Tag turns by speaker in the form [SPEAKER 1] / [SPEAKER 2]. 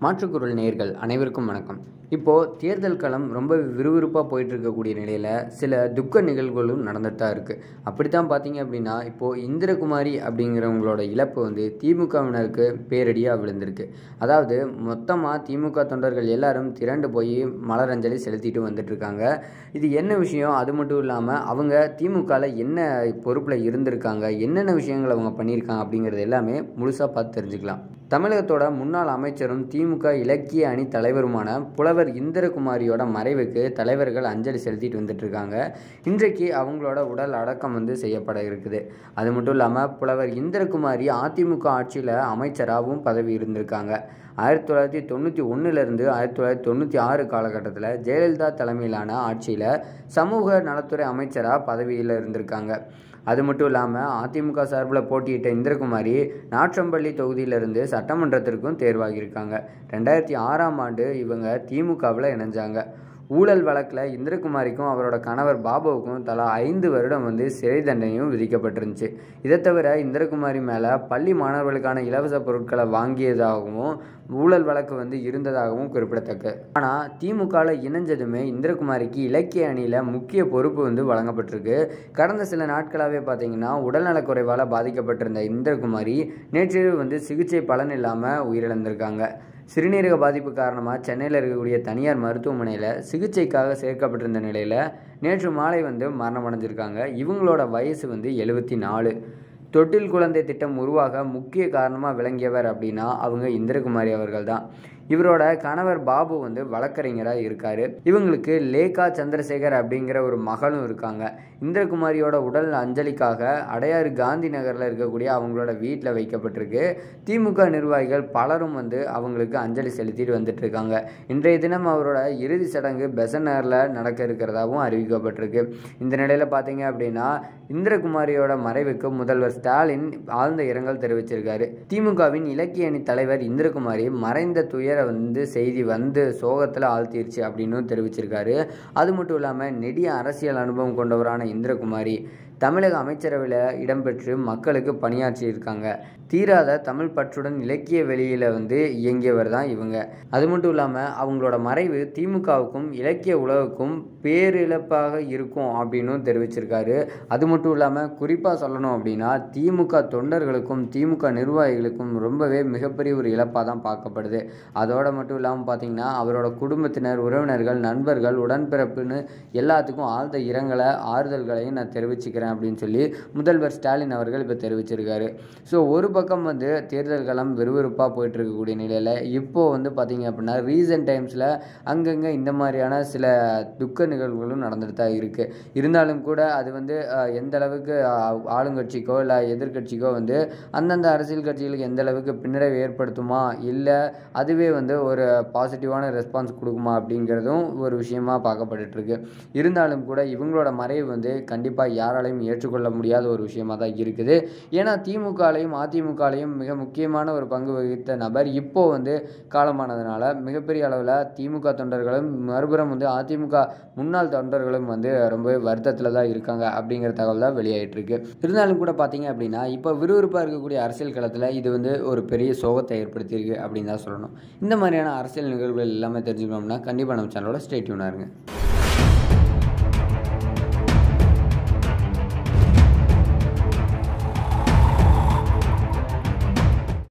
[SPEAKER 1] மாற்றுக்குரல் நேயர்கள் அனைவருக்கும் வணக்கம் இப்போது தேர்தல் களம் ரொம்ப விறுவிறுப்பாக போயிட்டு இருக்கக்கூடிய நிலையில் சில துக்க நிகழ்வுகளும் நடந்துட்டு தான் இருக்குது அப்படி தான் பார்த்தீங்க அப்படின்னா இப்போது இந்திரகுமாரி அப்படிங்கிறவங்களோட இழப்பு வந்து திமுகவினருக்கு பேரடியாக விழுந்திருக்கு அதாவது மொத்தமாக திமுக தொண்டர்கள் எல்லாரும் திரண்டு போய் மலரஞ்சலி செலுத்திட்டு வந்துட்டு இருக்காங்க இது என்ன விஷயம் அது மட்டும் இல்லாமல் அவங்க திமுகவில் என்ன பொறுப்பில் இருந்திருக்காங்க என்னென்ன விஷயங்கள் அவங்க பண்ணியிருக்காங்க அப்படிங்கிறது எல்லாமே முழுசாக பார்த்து தெரிஞ்சுக்கலாம் தமிழகத்தோட முன்னாள் அமைச்சரும் திமுக இலக்கிய அணி தலைவருமான புலவர் இந்திரகுமாரியோட மறைவுக்கு தலைவர்கள் அஞ்சலி செலுத்திட்டு வந்துட்டு இருக்காங்க இன்றைக்கு அவங்களோட உடல் அடக்கம் வந்து செய்யப்பட இருக்குது அது மட்டும் இல்லாமல் புலவர் இந்திரகுமாரி அதிமுக ஆட்சியில் அமைச்சராகவும் பதவி இருந்திருக்காங்க ஆயிரத்தி தொள்ளாயிரத்தி தொண்ணூற்றி ஒன்றுலேருந்து ஆயிரத்தி தொள்ளாயிரத்தி தொண்ணூற்றி ஆறு காலகட்டத்தில் ஜெயலலிதா தலைமையிலான ஆட்சியில் சமூக நலத்துறை அமைச்சராக பதவியில் இருந்திருக்காங்க அது மட்டும் இல்லாமல் அதிமுக சார்பில் போட்டியிட்ட இந்திரகுமாரி நாற்றம்பள்ளி தொகுதியிலிருந்து சட்டமன்றத்திற்கும் தேர்வாகியிருக்காங்க ரெண்டாயிரத்தி ஆறாம் ஆண்டு இவங்க திமுகவில் இணைஞ்சாங்க ஊழல் வழக்கில் இந்திரகுமாரிக்கும் அவரோட கணவர் பாபுவுக்கும் தலா ஐந்து வருடம் வந்து சிறை தண்டனையும் விதிக்கப்பட்டிருந்துச்சு இதை தவிர இந்திரகுமாரி மேலே பள்ளி மாணவர்களுக்கான இலவச பொருட்களை வாங்கியதாகவும் ஊழல் வழக்கு வந்து இருந்ததாகவும் குறிப்பிடத்தக்க ஆனால் திமுகவில் இணைஞ்சதுமே இந்திரகுமாரிக்கு இலக்கிய அணியில் முக்கிய பொறுப்பு வந்து வழங்கப்பட்டிருக்கு கடந்த சில நாட்களாகவே பார்த்தீங்கன்னா உடல்நலக்குறைவால் பாதிக்கப்பட்டிருந்த இந்திரகுமாரி நேற்று வந்து சிகிச்சை பலன் இல்லாமல் உயிரிழந்திருக்காங்க சிறுநீரக பாதிப்பு காரணமாக சென்னையில் இருக்கக்கூடிய தனியார் மருத்துவமனையில் சிகிச்சைக்காக சேர்க்கப்பட்டிருந்த நிலையில் நேற்று மாலை வந்து மரணம் அடைஞ்சிருக்காங்க இவங்களோட வயசு வந்து எழுபத்தி நாலு தொட்டில் குழந்தை திட்டம் உருவாக முக்கிய காரணமாக விளங்கியவர் அப்படின்னா அவங்க இந்திரகுமாரி அவர்கள் தான் இவரோட கணவர் பாபு வந்து வழக்கறிஞராக இருக்கார் இவங்களுக்கு லேகா சந்திரசேகர் அப்படிங்கிற ஒரு மகளும் இருக்காங்க இந்திரகுமாரியோட உடல் அஞ்சலிக்காக அடையாறு காந்தி நகரில் இருக்கக்கூடிய அவங்களோட வீட்டில் வைக்கப்பட்டிருக்கு திமுக நிர்வாகிகள் பலரும் வந்து அவங்களுக்கு அஞ்சலி செலுத்திட்டு வந்துட்டு இருக்காங்க இன்றைய தினம் அவரோட இறுதி சடங்கு பெசன் நகரில் நடக்க இருக்கிறதாகவும் அறிவிக்கப்பட்டிருக்கு இந்த நிலையில் பார்த்தீங்க அப்படின்னா இந்திரகுமாரியோட மறைவுக்கு முதல்வர் ஸ்டாலின் ஆழ்ந்த இரங்கல் தெரிவிச்சிருக்காரு திமுகவின் இலக்கிய அணி தலைவர் இந்திரகுமாரி மறைந்த துயர வந்து செய்தி வந்து சோகத்தில் ஆழ்த்திருச்சு அப்படின்னு தெரிவிச்சிருக்காரு அது மட்டும் இல்லாமல் நெடிய அரசியல் அனுபவம் கொண்டவரான இந்திரகுமாரி தமிழக அமைச்சரவையில் இடம்பெற்று மக்களுக்கு பணியாற்றி இருக்காங்க தீராத தமிழ் பற்றுடன் இலக்கிய வெளியில் வந்து இயங்கியவர் தான் இவங்க அது மட்டும் இல்லாமல் அவங்களோட மறைவு திமுகவுக்கும் இலக்கிய உலகுக்கும் பேரிழப்பாக இருக்கும் அப்படின்னு தெரிவிச்சிருக்காரு அது மட்டும் இல்லாமல் குறிப்பாக சொல்லணும் அப்படின்னா திமுக தொண்டர்களுக்கும் திமுக நிர்வாகிகளுக்கும் ரொம்பவே மிகப்பெரிய ஒரு இழப்பாக தான் பார்க்கப்படுது அதோட மட்டும் இல்லாமல் பார்த்தீங்கன்னா அவரோட குடும்பத்தினர் உறவினர்கள் நண்பர்கள் உடன்பிறப்புன்னு எல்லாத்துக்கும் ஆழ்ந்த இரங்கலை ஆறுதல்களையும் நான் தெரிவிச்சுக்கிறேன் அப்படின்னு சொல்லி முதல்வர் ஸ்டாலின் அவர்கள் இப்போ தெரிவிச்சிருக்காரு ஸோ ஒரு பக்கம் வந்து தேர்தல் களம் விறுவிறுப்பாக போயிட்டு இருக்கக்கூடிய நிலையில் இப்போது வந்து பார்த்தீங்க அப்படின்னா ரீசன்ட் டைம்ஸில் அங்கங்கே இந்த மாதிரியான சில துக்க நிகழ்வுகளும் நடந்துட்டு தான் இருக்குது இருந்தாலும் கூட அது வந்து அஹ், எந்த அளவுக்கு அஹ், ஆளுங்கட்சிக்கோ இல்லை எதிர்க்கட்சிக்கோ வந்து அந்தந்த அரசியல் கட்சிகளுக்கு எந்த அளவுக்கு பின்னடைவு ஏற்படுத்துமா இல்லை அதுவே வந்து ஒரு பாசிட்டிவான ரெஸ்பான்ஸ் கொடுக்குமா அப்படிங்கிறதும் ஒரு விஷயமா பார்க்கப்பட்டுட்டு இருக்கு இருந்தாலும் கூட இவங்களோட மறைவு வந்து கண்டிப்பாக யாராலையும் ஏற்றுக்கொள்ள முடியாத ஒரு விஷயமா தான் இருக்குது ஏன்னா திமுகலையும் அதிமுகலையும் மிக முக்கியமான ஒரு பங்கு வகித்த நபர் இப்போ வந்து காலமானதுனால மிகப்பெரிய அளவில் திமுக தொண்டர்களும் மறுபுறம் வந்து அதிமுக முன்னாள் தொண்டர்களும் வந்து ரொம்ப வருத்தத்தில் தான் இருக்காங்க அப்படிங்கிற தகவல் தான் வெளியாயிட்டு இருக்கு இருந்தாலும் கூட பார்த்தீங்க அப்படின்னா இப்போ விறுவிறுப்பாக இருக்கக்கூடிய அரசியல் களத்தில் இது வந்து ஒரு பெரிய சோகத்தை ஏற்படுத்தியிருக்கு அப்படின்னு தான் சொல்லணும் இந்த மாதிரியான அரசியல் நிகழ்வுகள் எல்லாமே தெரிஞ்சுக்கணும்னா கண்டிப்பாக நம்ம சேனலோட ஸ்டேட்யூனாக இருங்க